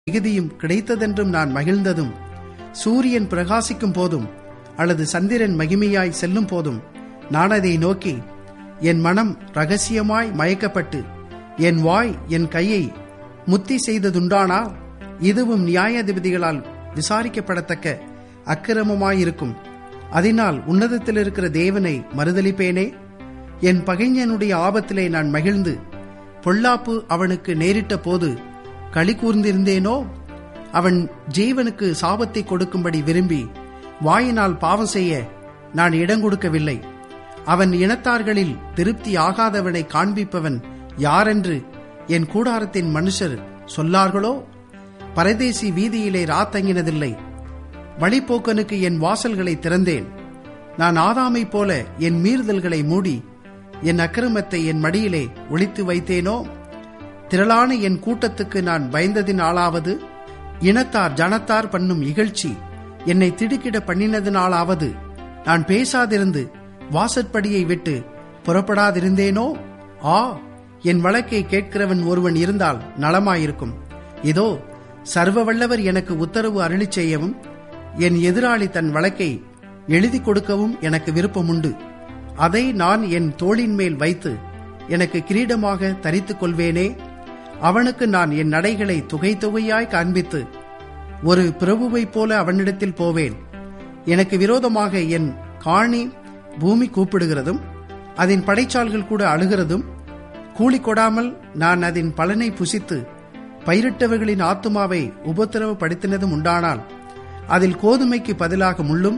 மிகுதியும் கிடைத்ததென்றும் நான் மகிழ்ந்ததும் சூரியன் பிரகாசிக்கும் போதும் அல்லது சந்திரன் மகிமையாய் செல்லும் போதும் நான் அதை நோக்கி என் மனம் ரகசியமாய் மயக்கப்பட்டு என் வாய் என் கையை முத்தி செய்ததுண்டானா இதுவும் நியாயாதிபதிகளால் விசாரிக்கப்படத்தக்க அக்கிரமமாயிருக்கும் அதனால் உன்னதத்தில் இருக்கிற தேவனை மறுதலிப்பேனே என் பகைஞனுடைய ஆபத்திலே நான் மகிழ்ந்து பொல்லாப்பு அவனுக்கு நேரிட்ட போது களி கூர்ந்திருந்தேனோ அவன் ஜீவனுக்கு சாபத்தை கொடுக்கும்படி விரும்பி வாயினால் பாவம் செய்ய நான் இடம் கொடுக்கவில்லை அவன் இனத்தார்களில் திருப்தி ஆகாதவனை காண்பிப்பவன் யாரென்று என் கூடாரத்தின் மனுஷர் சொல்லார்களோ பரதேசி வீதியிலே ராத்தங்கினதில்லை வழிப்போக்கனுக்கு என் வாசல்களை திறந்தேன் நான் ஆதாமைப் போல என் மீறுதல்களை மூடி என் அக்கிரமத்தை என் மடியிலே ஒளித்து வைத்தேனோ திரளான என் கூட்டத்துக்கு நான் பயந்ததினாலாவது இனத்தார் ஜனத்தார் பண்ணும் இகழ்ச்சி என்னை திடுக்கிட பண்ணினதினாலாவது நான் பேசாதிருந்து வாசற்படியை விட்டு புறப்படாதிருந்தேனோ ஆ என் வழக்கை கேட்கிறவன் ஒருவன் இருந்தால் நலமாயிருக்கும் இதோ சர்வ வல்லவர் எனக்கு உத்தரவு அருளி செய்யவும் என் எதிராளி தன் வழக்கை எழுதி கொடுக்கவும் எனக்கு விருப்பமுண்டு அதை நான் என் தோளின் மேல் வைத்து எனக்கு கிரீடமாக தரித்துக் கொள்வேனே அவனுக்கு நான் என் நடைகளை துகை தொகையாய் காண்பித்து ஒரு பிரபுவைப் போல அவனிடத்தில் போவேன் எனக்கு விரோதமாக என் காணி பூமி கூப்பிடுகிறதும் அதன் படைச்சால்கள் கூட அழுகிறதும் கூலி கொடாமல் நான் அதன் பலனை புசித்து பயிரிட்டவர்களின் ஆத்துமாவை உபத்திரவப்படுத்தினதும் உண்டானால் அதில் கோதுமைக்கு பதிலாக முள்ளும்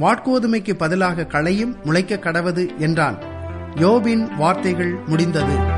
வாட்கோதுமைக்கு பதிலாக களையும் முளைக்க கடவது என்றான் யோபின் வார்த்தைகள் முடிந்தது